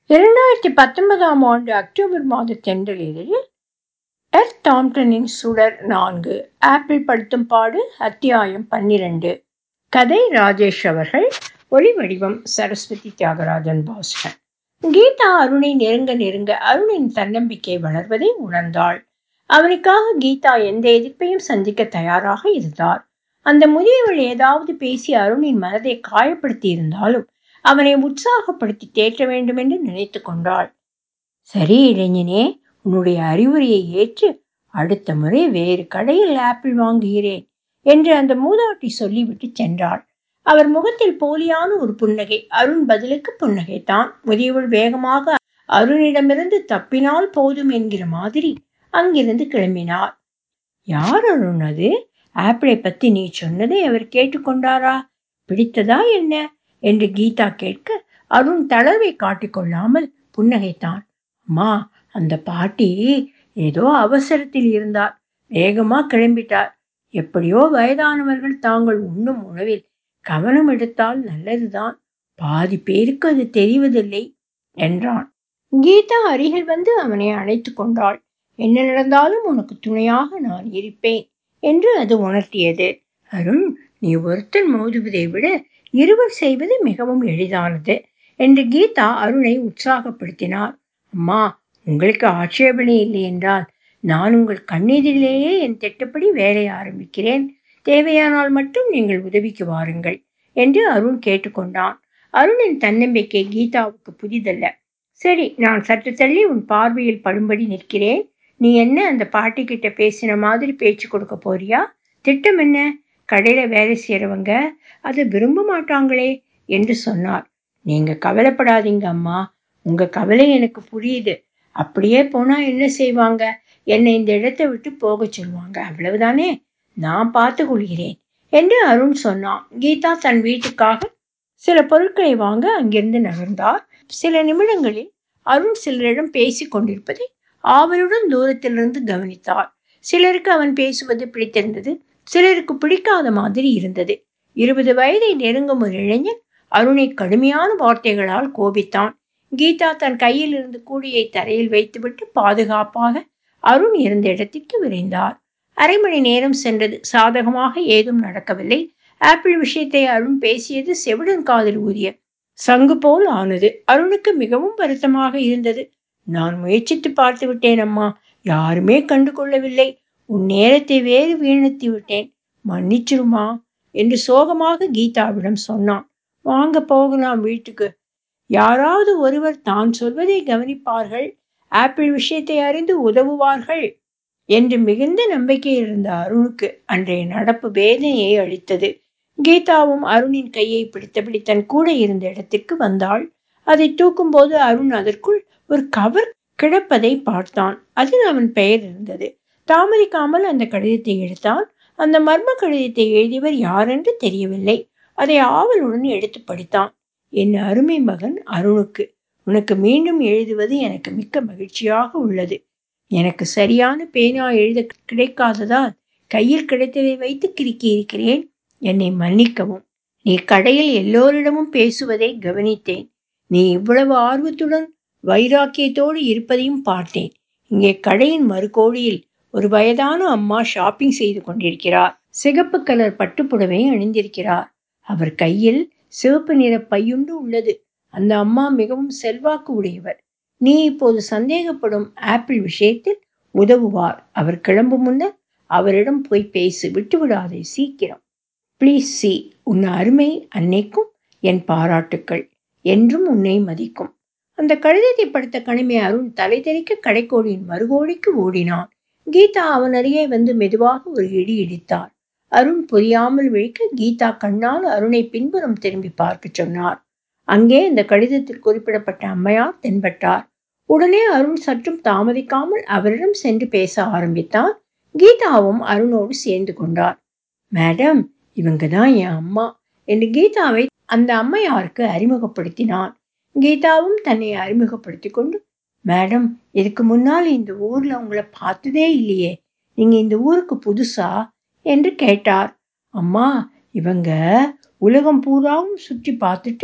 இரண்டாயிரத்தி பத்தொன்பதாம் ஆண்டு அக்டோபர் மாத தென்றல் இதழில் எர்த் டாம்டனின் சுடர் நான்கு ஆப்பிள் படுத்தும் பாடு அத்தியாயம் பன்னிரண்டு கதை ராஜேஷ் அவர்கள் ஒளி வடிவம் சரஸ்வதி தியாகராஜன் பாஸ்டன் கீதா அருணை நெருங்க நெருங்க அருணின் தன்னம்பிக்கை வளர்வதை உணர்ந்தாள் அவனுக்காக கீதா எந்த எதிர்ப்பையும் சந்திக்க தயாராக இருந்தார் அந்த முதியவள் ஏதாவது பேசி அருணின் மனதை காயப்படுத்தி இருந்தாலும் அவனை உற்சாகப்படுத்தி தேற்ற வேண்டும் என்று நினைத்து கொண்டாள் சரி இளைஞனே உன்னுடைய அறிவுரையை ஏற்று அடுத்த முறை வேறு கடையில் ஆப்பிள் வாங்குகிறேன் என்று அந்த மூதாட்டி சொல்லிவிட்டு சென்றாள் அவர் முகத்தில் போலியான ஒரு புன்னகை அருண் பதிலுக்கு புன்னகைத்தான் முதியவள் வேகமாக அருணிடமிருந்து தப்பினால் போதும் என்கிற மாதிரி அங்கிருந்து கிளம்பினார் யார் அருண் அது ஆப்பிளை பத்தி நீ சொன்னதை அவர் கேட்டுக்கொண்டாரா பிடித்ததா என்ன என்று கீதா கேட்க அருண் தளர்வை காட்டிக்கொள்ளாமல் புன்னகைத்தான் அம்மா அந்த பாட்டி ஏதோ அவசரத்தில் இருந்தார் வேகமா கிளம்பிட்டார் எப்படியோ வயதானவர்கள் தாங்கள் உண்ணும் உணவில் கவனம் எடுத்தால் நல்லதுதான் பாதி பேருக்கு அது தெரிவதில்லை என்றான் கீதா அருகில் வந்து அவனை அணைத்து கொண்டாள் என்ன நடந்தாலும் உனக்கு துணையாக நான் இருப்பேன் என்று அது உணர்த்தியது அருண் நீ ஒருத்தன் மோதுவதை விட இருவர் செய்வது மிகவும் எளிதானது என்று கீதா அருணை உற்சாகப்படுத்தினார் அம்மா உங்களுக்கு ஆட்சேபனை இல்லை என்றால் நான் உங்கள் கண்ணெதிரிலேயே என் திட்டப்படி வேலை ஆரம்பிக்கிறேன் தேவையானால் மட்டும் நீங்கள் உதவிக்கு வாருங்கள் என்று அருண் கேட்டுக்கொண்டான் அருணின் தன்னம்பிக்கை கீதாவுக்கு புதிதல்ல சரி நான் சற்று தள்ளி உன் பார்வையில் படும்படி நிற்கிறேன் நீ என்ன அந்த பாட்டி கிட்ட பேசின மாதிரி பேச்சு கொடுக்க போறியா திட்டம் என்ன கடையில வேலை செய்யறவங்க அதை விரும்ப மாட்டாங்களே என்று சொன்னார் நீங்க கவலைப்படாதீங்க அம்மா உங்க கவலை எனக்கு புரியுது அப்படியே போனா என்ன செய்வாங்க என்னை இந்த இடத்தை விட்டு போக சொல்லுவாங்க அவ்வளவுதானே நான் பார்த்து கொள்கிறேன் என்று அருண் சொன்னான் கீதா தன் வீட்டுக்காக சில பொருட்களை வாங்க அங்கிருந்து நகர்ந்தார் சில நிமிடங்களில் அருண் சிலரிடம் பேசி கொண்டிருப்பதை ஆவலுடன் தூரத்திலிருந்து கவனித்தார் சிலருக்கு அவன் பேசுவது பிடித்திருந்தது சிலருக்கு பிடிக்காத மாதிரி இருந்தது இருபது வயதை நெருங்கும் ஒரு இளைஞன் அருணை கடுமையான வார்த்தைகளால் கோபித்தான் கீதா தன் கையில் இருந்து கூடியை தரையில் வைத்துவிட்டு பாதுகாப்பாக அருண் இருந்த இடத்திற்கு விரைந்தார் அரை மணி நேரம் சென்றது சாதகமாக ஏதும் நடக்கவில்லை ஆப்பிள் விஷயத்தை அருண் பேசியது செவிடன் காதில் ஊதிய சங்கு போல் ஆனது அருணுக்கு மிகவும் வருத்தமாக இருந்தது நான் முயற்சித்து பார்த்து விட்டேன் அம்மா யாருமே கண்டு கொள்ளவில்லை உன் நேரத்தை வேறு வீணத்தி விட்டேன் மன்னிச்சிருமா என்று சோகமாக கீதாவிடம் சொன்னான் வாங்க போகலாம் வீட்டுக்கு யாராவது ஒருவர் தான் சொல்வதை கவனிப்பார்கள் ஆப்பிள் விஷயத்தை அறிந்து உதவுவார்கள் என்று மிகுந்த நம்பிக்கை இருந்த அருணுக்கு அன்றைய நடப்பு வேதனையை அளித்தது கீதாவும் அருணின் கையை பிடித்தபடி தன் கூட இருந்த இடத்திற்கு வந்தாள் அதை தூக்கும்போது அருண் அதற்குள் ஒரு கவர் கிடப்பதை பார்த்தான் அதில் அவன் பெயர் இருந்தது தாமதிக்காமல் அந்த கடிதத்தை எடுத்தான் அந்த மர்ம கடிதத்தை எழுதியவர் யாரென்று தெரியவில்லை அதை ஆவலுடன் எடுத்து படித்தான் என் அருமை மகன் அருணுக்கு உனக்கு மீண்டும் எழுதுவது எனக்கு மிக்க மகிழ்ச்சியாக உள்ளது எனக்கு சரியான பேனா எழுத கிடைக்காததால் கையில் கிடைத்ததை வைத்து கிறுக்கி இருக்கிறேன் என்னை மன்னிக்கவும் நீ கடையில் எல்லோரிடமும் பேசுவதை கவனித்தேன் நீ இவ்வளவு ஆர்வத்துடன் வைராக்கியத்தோடு இருப்பதையும் பார்த்தேன் இங்கே கடையின் மறுகோடியில் ஒரு வயதான அம்மா ஷாப்பிங் செய்து கொண்டிருக்கிறார் சிகப்பு கலர் பட்டுப்புடவை அணிந்திருக்கிறார் அவர் கையில் சிவப்பு நிற பையுண்டு உள்ளது அந்த அம்மா மிகவும் செல்வாக்கு உடையவர் நீ இப்போது சந்தேகப்படும் ஆப்பிள் விஷயத்தில் உதவுவார் அவர் கிளம்பும் முன்னர் அவரிடம் போய் பேசு விட்டுவிடாதே சீக்கிரம் ப்ளீஸ் சி உன் அருமை அன்னைக்கும் என் பாராட்டுக்கள் என்றும் உன்னை மதிக்கும் அந்த கடிதத்தை படுத்த கணிமை அருண் தலை தெறிக்க கடைக்கோடியின் மறுகோடிக்கு ஓடினான் கீதா அவன் அருகே வந்து மெதுவாக ஒரு இடி இடித்தார் அருண் புரியாமல் விழிக்க கீதா கண்ணால் அருணை பின்புறம் திரும்பி பார்க்க சொன்னார் அங்கே இந்த கடிதத்தில் குறிப்பிடப்பட்ட அம்மையார் தென்பட்டார் உடனே அருண் சற்றும் தாமதிக்காமல் அவரிடம் சென்று பேச ஆரம்பித்தான் கீதாவும் அருணோடு சேர்ந்து கொண்டார் மேடம் இவங்க தான் என் அம்மா என்று கீதாவை அந்த அம்மையாருக்கு அறிமுகப்படுத்தினான் கீதாவும் தன்னை அறிமுகப்படுத்தி கொண்டு மேடம் இதுக்கு முன்னால் இந்த ஊர்ல உங்களை பார்த்ததே இல்லையே நீங்க இந்த ஊருக்கு புதுசா என்று கேட்டார் அம்மா இவங்க உலகம் பூராவும் சுற்றி பார்த்துட்டு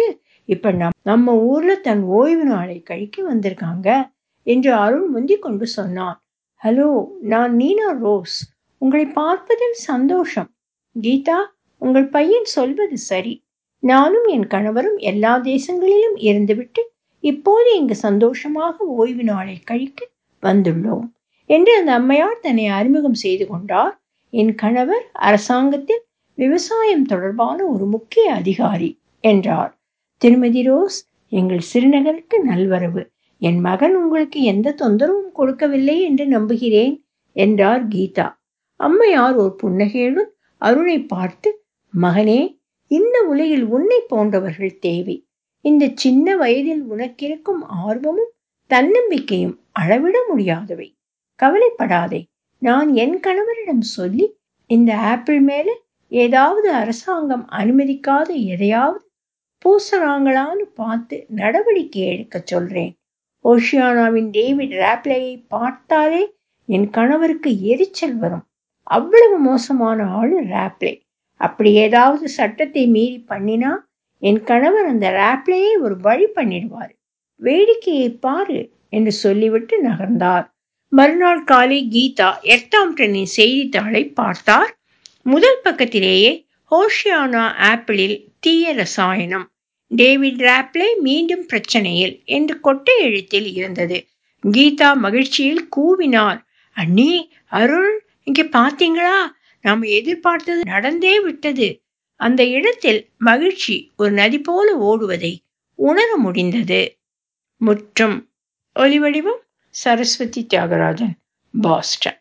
இப்ப நம் நம்ம ஊர்ல தன் ஓய்வு நாளை கழிக்க வந்திருக்காங்க என்று அருண் முந்திக் கொண்டு சொன்னான் ஹலோ நான் நீனா ரோஸ் உங்களை பார்ப்பதில் சந்தோஷம் கீதா உங்கள் பையன் சொல்வது சரி நானும் என் கணவரும் எல்லா தேசங்களிலும் இருந்துவிட்டு இப்போது இங்கு சந்தோஷமாக ஓய்வு நாளை கழிக்க வந்துள்ளோம் என்று அந்த அம்மையார் தன்னை அறிமுகம் செய்து கொண்டார் என் கணவர் அரசாங்கத்தில் விவசாயம் தொடர்பான ஒரு முக்கிய அதிகாரி என்றார் திருமதி ரோஸ் எங்கள் சிறுநகருக்கு நல்வரவு என் மகன் உங்களுக்கு எந்த தொந்தரவும் கொடுக்கவில்லை என்று நம்புகிறேன் என்றார் கீதா அம்மையார் ஒரு புன்னகையுடன் அருணை பார்த்து மகனே இந்த உலகில் உன்னை போன்றவர்கள் தேவை இந்த சின்ன வயதில் உனக்கிருக்கும் ஆர்வமும் தன்னம்பிக்கையும் அளவிட முடியாதவை கவலைப்படாதே நான் என் கணவரிடம் சொல்லி இந்த ஆப்பிள் மேல ஏதாவது அரசாங்கம் அனுமதிக்காத எதையாவது பூசறாங்களான்னு பார்த்து நடவடிக்கை எடுக்க சொல்றேன் ஓஷியானாவின் டேவிட் ராப்லேயை பார்த்தாலே என் கணவருக்கு எரிச்சல் வரும் அவ்வளவு மோசமான ஆளு ராப்லே அப்படி ஏதாவது சட்டத்தை மீறி பண்ணினா என் கணவர் அந்த ராப்லேயை ஒரு வழி பண்ணிடுவார் வேடிக்கையை பாரு என்று சொல்லிவிட்டு நகர்ந்தார் மறுநாள் காலை கீதா எர்த்தாம்டனின் செய்தித்தாளை பார்த்தார் முதல் பக்கத்திலேயே ஹோஷியானா ஆப்பிளில் தீய ரசாயனம் டேவிட் ராப்லே மீண்டும் பிரச்சனையில் என்று கொட்டை எழுத்தில் இருந்தது கீதா மகிழ்ச்சியில் கூவினார் அண்ணி அருண் இங்க பாத்தீங்களா நாம் எதிர்பார்த்தது நடந்தே விட்டது அந்த இடத்தில் மகிழ்ச்சி ஒரு நதி போல ஓடுவதை உணர முடிந்தது முற்றும் ஒலிவடிவம் சரஸ்வதி தியாகராஜன் பாஸ்டன்